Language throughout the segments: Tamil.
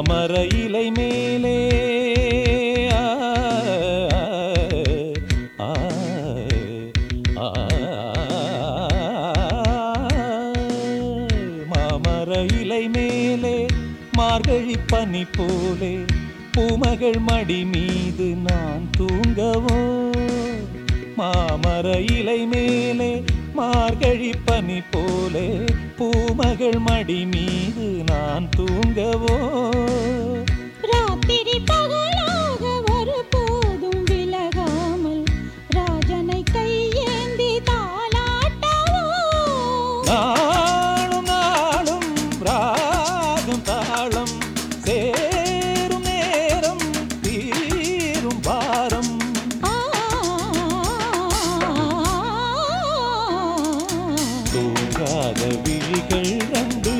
மாமர இலை மேலே ஆ, ஆ, ஆ, மாமர இலை மேலே மார்கழி பனி போலே பூமகள் மடி மீது நான் தூங்கவோ மாமர இலை மேலே மார்கழி பனி போலே பூமகள் மடி மீது நான் தூங்கவோ ராத்திரி பகலாக ஒரு போதும் விலகாமல் ராஜனை கையேந்தி தாலாட்டவோ நாளும் நாளும் ராகம் தாளம் சேரும் நேரம் தீரும் பாரம் ஆ தூங்காத விழிகள் ரெண்டு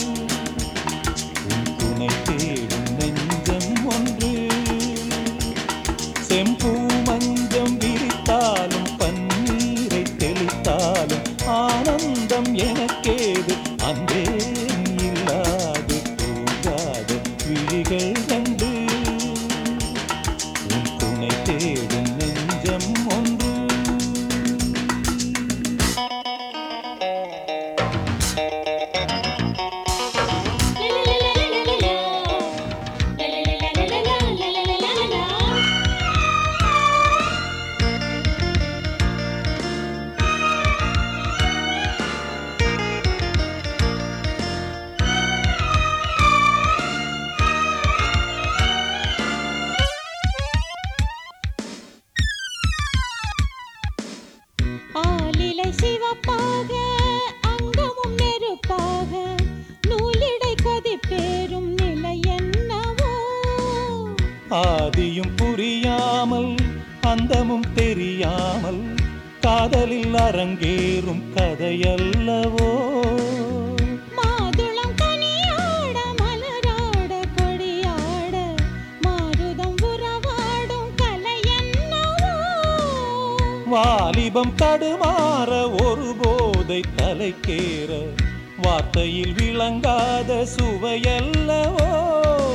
உன் துணை தேடும் நெஞ்சம் ஒன்று செம்பூ மஞ்சம் விரித்தாலும் பன்னீரை தெளித்தாலும் ஆனந்தம் எனக்கேது அன்பே நீ இல்லாது தூங்காத விழிகள் ரெண்டு உன் துணை தேடும் நெஞ்சம் ஒன்று ஆலிலை சிவப்பாக அங்கமும் நெருப்பாக நூலிடை கொதிப்பேறும் நிலை என்னவோ ஆதியும் புரியாமல் அந்தமும் தெரியாமல் காதலில் அரங்கேறும் கதையல்லவோ மாதுளம் கனியாட மலராட கொடியாட மாருதம் உறவாடும் கலை என்னவோ வாலிபம் தடுமாற ஒரு போதை தலைக்கேற வார்த்தையில் விளங்காத சுவையல்லவோ